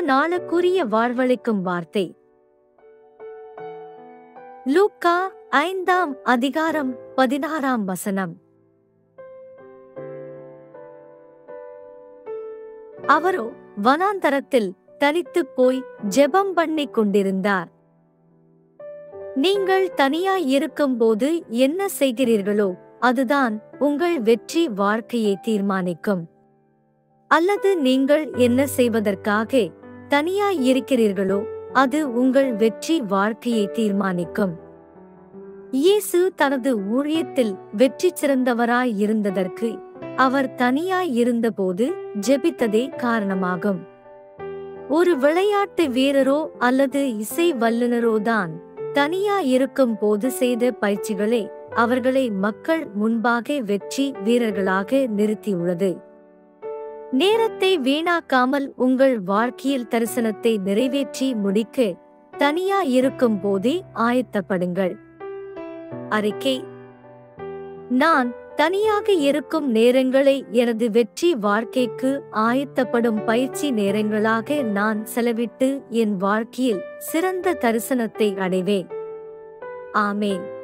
நாளுக்குரிய வாழ்வளிக்கும் வார்த்தை லூக்கா ஐந்தாம் அதிகாரம் பதினாறாம் வசனம் அவரோ வனாந்தரத்தில் தனித்துப் போய் ஜெபம் பண்ணிக் கொண்டிருந்தார் நீங்கள் தனியாய் இருக்கும்போது என்ன செய்கிறீர்களோ அதுதான் உங்கள் வெற்றி வாழ்க்கையை தீர்மானிக்கும் அல்லது நீங்கள் என்ன செய்வதற்காக தனியாய் இருக்கிறீர்களோ அது உங்கள் வெற்றி வாழ்க்கையை தீர்மானிக்கும் இயேசு தனது ஊழியத்தில் வெற்றி சிறந்தவராய் இருந்ததற்கு அவர் தனியாய் இருந்தபோது ஜெபித்ததே காரணமாகும் ஒரு விளையாட்டு வீரரோ அல்லது இசை வல்லுநரோதான் தனியா இருக்கும் போது செய்த பயிற்சிகளே அவர்களை மக்கள் முன்பாக வெற்றி வீரர்களாக நிறுத்தியுள்ளது நேரத்தை வீணாக்காமல் உங்கள் வாழ்க்கையில் தரிசனத்தை நிறைவேற்றி முடிக்க தனியா இருக்கும் போதே ஆயத்தப்படுங்கள் அறிக்கை நான் தனியாக இருக்கும் நேரங்களை எனது வெற்றி வாழ்க்கைக்கு ஆயத்தப்படும் பயிற்சி நேரங்களாக நான் செலவிட்டு என் வாழ்க்கையில் சிறந்த தரிசனத்தை அடைவேன் ஆமேன்